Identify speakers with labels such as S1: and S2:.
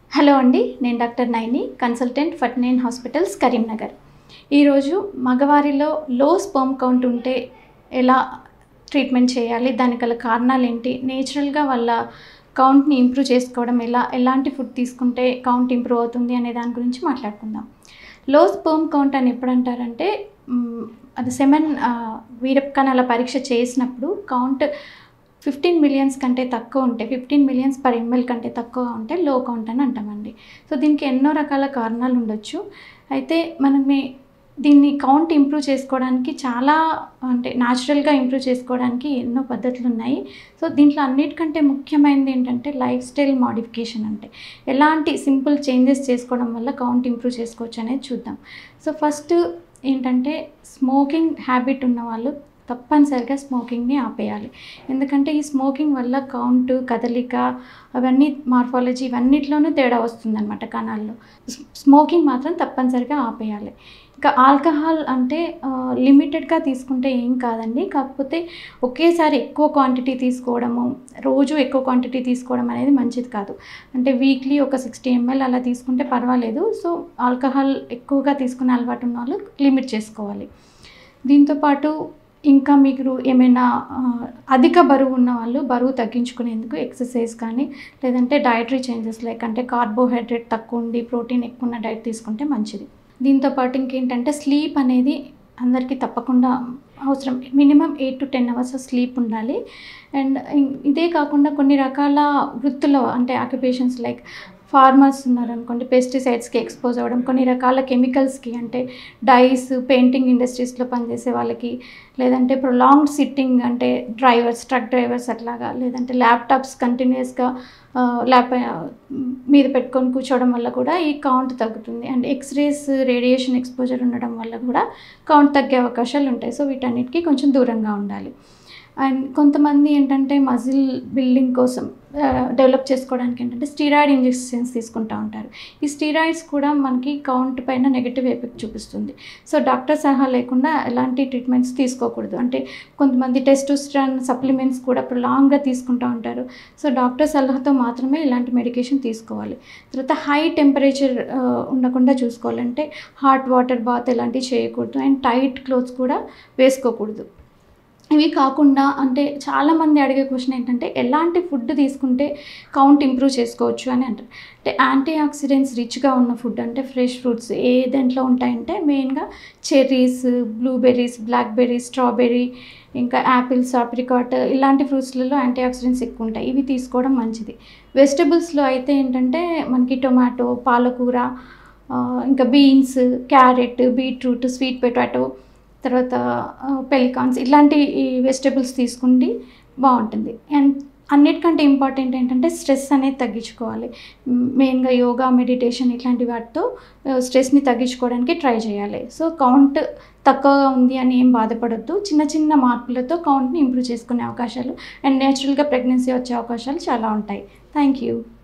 S1: hello అండి నేను doctor Naini consultant ఫట్నైన్ హాస్పిటల్స్ కరీంనగర్ ఈరోజు మగవారిలో లో స్పర్మ్ కౌంట్ ఉంటే ఎలా ట్రీట్మెంట్ చేయాలి దానికి గల కారణాలు ఏంటి నేచురల్గా వాళ్ళ కౌంట్ని ఇంప్రూవ్ చేసుకోవడం ఎలా ఎలాంటి ఫుడ్ తీసుకుంటే కౌంట్ ఇంప్రూవ్ అవుతుంది అనే దాని గురించి మాట్లాడుకుందాం లో స్పర్మ్ కౌంట్ అని ఎప్పుడు అంటారంటే మ్, అది సెమెన్ వీరకణాల పరీక్ష చేసినప్పుడు కౌంట్ ఫిఫ్టీన్ మిలియన్స్ కంటే తక్కువ ఉంటే ఫిఫ్టీన్ మిలియన్స్ పర్ ఎంఎల్ కంటే తక్కువ ఉంటే లో కౌంట్ అని అంటామండి సో దీనికి ఎన్నో రకాల కారణాలు ఉండొచ్చు అయితే మనం మీ- దీన్ని కౌంట్ ఇంప్రూవ్ చేసుకోవడానికి చాలా అంటే న్యాచురల్గా ఇంప్రూవ్ చేసుకోవడానికి ఎన్నో పద్ధతులు ఉన్నాయి సో దీంట్లో అన్నిటికంటే ముఖ్యమైనది ఏంటంటే లైఫ్ స్టైల్ మాడిఫికేషన్ అంటే ఎలాంటి సింపుల్ చేంజెస్ చేసుకోవడం వల్ల కౌంట్ ఇంప్రూవ్ చేసుకోవచ్చు అనేది చూద్దాం సో ఫస్ట్ ఏంటంటే స్మోకింగ్ హ్యాబిట్ ఉన్న వాళ్ళు తప్పనిసరిగా స్మోకింగ్ని ఆపేయాలి ఎందుకంటే ఈ స్మోకింగ్ వల్ల కౌంట్ కదలిక అవన్నీ మార్ఫాలజీ ఇవన్నిట్లోనూ తేడా వస్తుందన్నమాట కణాల్లో స్- స్మోకింగ్ మాత్రం తప్పనిసరిగా ఆపేయాలి ఇంకా ఆల్కహాల్ అంటే లిమిటెడ్గా తీసుకుంటే ఏం కాదండి కాకపోతే ఒకేసారి ఎక్కువ క్వాంటిటీ తీసుకోవడము రోజు ఎక్కువ క్వాంటిటీ తీసుకోవడం అనేది మంచిది కాదు అంటే వీక్లీ ఒక సిక్స్టీ ఎంఎల్ అలా తీసుకుంటే పర్వాలేదు సో ఆల్కహాల్ ఎక్కువగా తీసుకునే అలవాటు ఉన్న వాళ్ళు లిమిట్ చేసుకోవాలి దీంతోపాటు ఇంకా మీకు ఏమైనా ఆ, అధిక బరువు ఉన్న వాళ్ళు బరువు తగ్గించుకునేందుకు ఎక్సర్సైజ్ కానీ లేదంటే డైటరీ చేంజెస్ లైక్ అంటే కార్బోహైడ్రేట్ తక్కువ ఉండి ప్రోటీన్ ఎక్కువ ఉన్న డైట్ తీసుకుంటే మంచిది దీంతోపాటు ఇంకేంటంటే స్లీప్ అనేది అందరికీ తప్పకుండా అవసరం minimum eight to ten hours sleep ఉండాలి అండ్ ఇదే కాకుండా కొన్ని రకాల వృత్తుల్లో అంటే ఆక్యుపేషన్స్ లైక్ ఫార్మర్స్ ఉన్నారనుకోండి పెస్టిసైడ్స్కి ఎక్స్పోజ్ అవ్వడం కొన్ని రకాల కెమికల్స్కి అంటే డైస్ పెయింటింగ్ ఇండస్ట్రీస్లో పనిచేసే వాళ్ళకి లేదంటే ప్రొలాంగ్డ్ సిట్టింగ్ అంటే డ్రైవర్స్ ట్రక్ డ్రైవర్స్ అట్లాగా లేదంటే ల్యాప్టాప్స్ కంటిన్యూస్గా ల్యాప్ మీద పెట్టుకొని కూర్చోవడం వల్ల కూడా ఈ కౌంట్ తగ్గుతుంది అండ్ ఎక్స్రేస్ రేడియేషన్ ఎక్స్పోజర్ ఉండడం వల్ల కూడా కౌంట్ తగ్గే అవకాశాలు ఉంటాయి సో వీటన్నిటికీ కొంచెం దూరంగా ఉండాలి అండ్ కొంతమంది ఏంటంటే మజిల్ బిల్డింగ్ కోసం డెవలప్ చేసుకోవడానికి ఏంటంటే స్టీరాయిడ్ ఇంజెక్షన్స్ తీసుకుంటూ ఉంటారు ఈ స్టీరాయిడ్స్ కూడా మనకి కౌంట్ పైన నెగిటివ్ ఎఫెక్ట్ చూపిస్తుంది సో డాక్టర్ సలహా లేకుండా ఎలాంటి ట్రీట్మెంట్స్ తీసుకోకూడదు అంటే కొంతమంది టెస్టోస్ట్రాన్ సప్లిమెంట్స్ కూడా లాంగ్గా తీసుకుంటూ ఉంటారు సో డాక్టర్ సలహాతో మాత్రమే ఇలాంటి మెడికేషన్ తీసుకోవాలి తర్వాత హై టెంపరేచర్ ఉండకుండా చూసుకోవాలంటే హాట్ వాటర్ బాత్ ఇలాంటివి చేయకూడదు అండ్ టైట్ క్లోత్స్ కూడా వేసుకోకూడదు ఇవి కాకుండా అంటే చాలామంది అడిగే క్వశ్చన్ ఏంటంటే ఎలాంటి ఫుడ్ తీసుకుంటే కౌంట్ ఇంప్రూవ్ చేసుకోవచ్చు అని అంటారు అంటే యాంటీ ఆక్సిడెంట్స్ రిచ్గా ఉన్న ఫుడ్ అంటే ఫ్రెష్ ఫ్రూట్స్ ఏ దేంట్లో ఉంటాయంటే మెయిన్గా చెర్రీస్ బ్లూబెర్రీస్ బ్లాక్బెర్రీస్ స్ట్రాబెర్రీ ఇంకా యాపిల్స్ ఆప్రికాట్ ఇలాంటి ఫ్రూట్స్లలో యాంటీ ఆక్సిడెంట్స్ ఎక్కువ ఉంటాయి ఇవి తీసుకోవడం మంచిది వెజిటబుల్స్లో అయితే ఏంటంటే మనకి టొమాటో పాలకూర ఆ, ఇంకా beans carrot beetroot sweet potato తర్వాత పెలికాన్స్ ఇలాంటి ఈ వెజిటబుల్స్ తీసుకుంటే బాగుంటుంది అండ్ అన్నిటికంటే ఇంపార్టెంట్ ఏంటంటే స్ట్రెస్ అనేది తగ్గించుకోవాలి మెయిన్గా యోగా మెడిటేషన్ ఇట్లాంటి వాటితో స్ట్రెస్ని తగ్గించుకోవడానికి ట్రై చేయాలి సో కౌంట్ తక్కువగా ఉంది అని ఏం బాధపడొద్దు చిన్న చిన్న మార్పులతో కౌంట్ని ఇంప్రూవ్ చేసుకునే అవకాశాలు అండ్ నేచురల్గా ప్రెగ్నెన్సీ వచ్చే అవకాశాలు చాలా ఉంటాయి థ్యాంక్ యూ